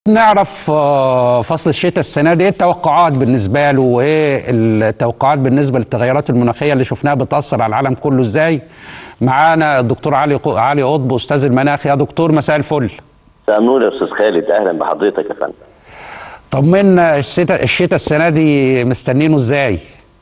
نعرف آه، فصل الشتاء السنه دي ايه التوقعات بالنسبه له وايه التوقعات بالنسبه للتغيرات المناخيه اللي شفناها بتاثر على العالم كله ازاي معانا الدكتور علي ق- علي قطب استاذ المناخ يا دكتور مساء الفل مساء النور يا استاذ خالد اهلا بحضرتك يا فندم طمنا الشتاء الشتاء السنه دي مستنينه ازاي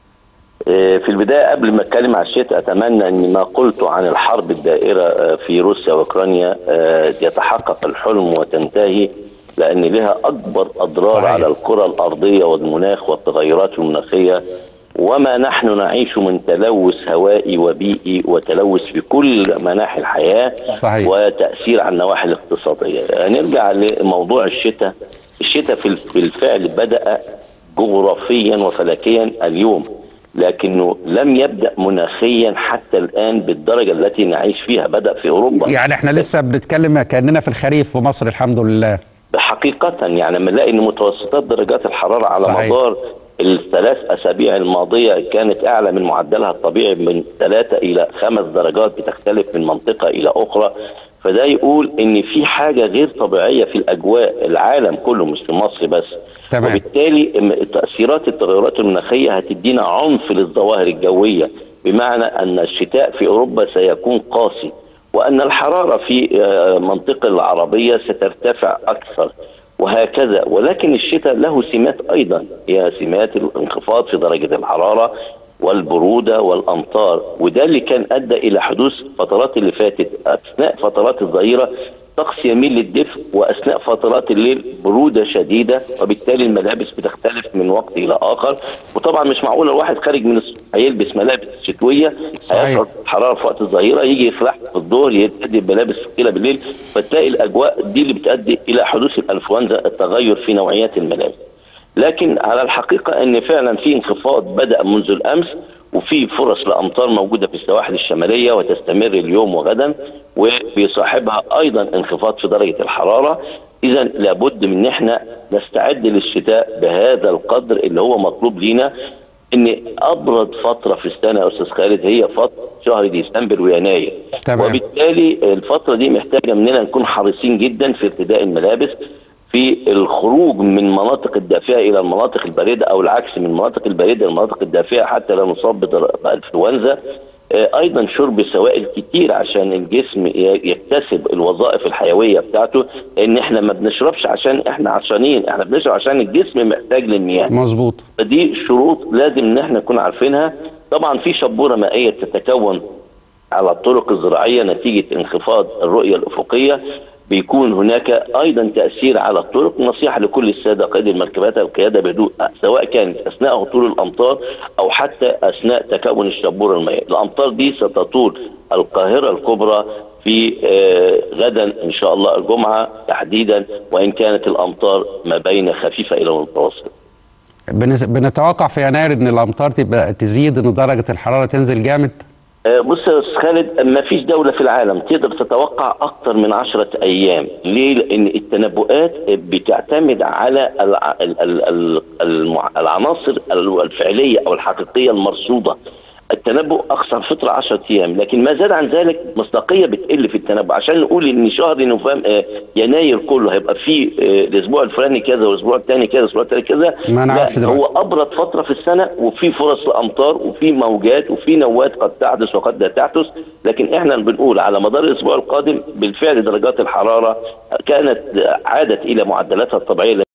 آه، في البدايه قبل ما اتكلم عن الشتاء اتمنى ان ما قلته عن الحرب الدائره آه، في روسيا واوكرانيا آه، يتحقق الحلم وتنتهي لان لها اكبر اضرار صحيح. على الكره الارضيه والمناخ والتغيرات المناخيه وما نحن نعيش من تلوث هوائي وبيئي وتلوث في كل مناحي الحياه صحيح. وتاثير على النواحي الاقتصاديه نرجع لموضوع الشتاء الشتاء في بالفعل بدا جغرافيا وفلكيا اليوم لكنه لم يبدا مناخيا حتى الان بالدرجه التي نعيش فيها بدا في اوروبا يعني احنا لسه بنتكلم كاننا في الخريف في مصر الحمد لله حقيقة يعني لما نلاقي ان متوسطات درجات الحرارة على صحيح. مدار الثلاث اسابيع الماضية كانت اعلى من معدلها الطبيعي من ثلاثة الى خمس درجات بتختلف من منطقة الى اخرى فده يقول ان في حاجة غير طبيعية في الاجواء العالم كله مش في مصر بس تمام. وبالتالي ام- تأثيرات التغيرات المناخية هتدينا عنف للظواهر الجوية بمعنى ان الشتاء في اوروبا سيكون قاسي وأن الحرارة في آه، منطقة العربية سترتفع أكثر وهكذا ولكن الشتاء له سمات أيضا هي سمات الانخفاض في درجة الحرارة والبرودة والأمطار وده اللي كان أدى إلى حدوث فترات اللي فاتت أثناء فترات الظهيرة طقس يميل للدفء واثناء فترات الليل بروده شديده وبالتالي الملابس بتختلف من وقت الى اخر وطبعا مش معقول الواحد خارج من الصبح هيلبس ملابس شتويه صحيح. هيشعر الحراره في وقت الظهيره يجي يخلع في الظهر يبتدي بملابس ثقيله بالليل فتلاقي الاجواء دي اللي بتؤدي الى حدوث الانفلونزا التغير في نوعيات الملابس لكن على الحقيقه ان فعلا في انخفاض بدا منذ الامس وفي فرص لامطار موجوده في السواحل الشماليه وتستمر اليوم وغدا وبيصاحبها ايضا انخفاض في درجه الحراره اذا لابد من ان احنا نستعد للشتاء بهذا القدر اللي هو مطلوب لينا ان ابرد فتره في السنه يا استاذ خالد هي فتره شهر ديسمبر ويناير تمام. وبالتالي الفتره دي محتاجه مننا نكون حريصين جدا في ارتداء الملابس في الخروج من مناطق الدافئه الى المناطق البارده او العكس من المناطق البارده الى المناطق الدافئه حتى لا نصاب بدر- بانفلونزا آه، ايضا شرب سوائل كتير عشان الجسم ي- يكتسب الوظائف الحيويه بتاعته لان احنا ما بنشربش عشان احنا عطشانين احنا بنشرب عشان الجسم محتاج للمياه مظبوط فدي شروط لازم ان احنا نكون عارفينها طبعا في شبوره مائيه تتكون على الطرق الزراعيه نتيجه انخفاض الرؤيه الافقيه بيكون هناك ايضا تاثير على الطرق نصيحه لكل الساده قائدي المركبات القياده بهدوء سواء كانت اثناء هطول الامطار او حتى اثناء تكون الشبوره المائيه الامطار دي ستطول القاهره الكبرى في آه، غدا ان شاء الله الجمعه تحديدا وان كانت الامطار ما بين خفيفه الى متوسطه بنس- بنتوقع في يناير ان الامطار تبقى تزيد ان درجه الحراره تنزل جامد آه، بص يا استاذ خالد ما فيش دوله في العالم تقدر تتوقع اكتر من عشرة ايام ليه لان التنبؤات بتعتمد على الع- ال- ال- ال- المع- العناصر الفعليه او الحقيقيه المرصوده التنبؤ اقصى فتره 10 ايام لكن ما زاد عن ذلك مصداقيه بتقل في التنبؤ عشان نقول ان شهر نوفمبر آه، يناير كله هيبقى فيه آه، الاسبوع الفلاني كذا والاسبوع الثاني كذا والاسبوع الثاني كذا ما نعرفش لا، دلوقتي. هو ابرد فتره في السنه وفي فرص لامطار وفي موجات وفي نوات قد تحدث وقد لا تحدث لكن احنا بنقول على مدار الاسبوع القادم بالفعل درجات الحراره كانت عادت الى معدلاتها الطبيعيه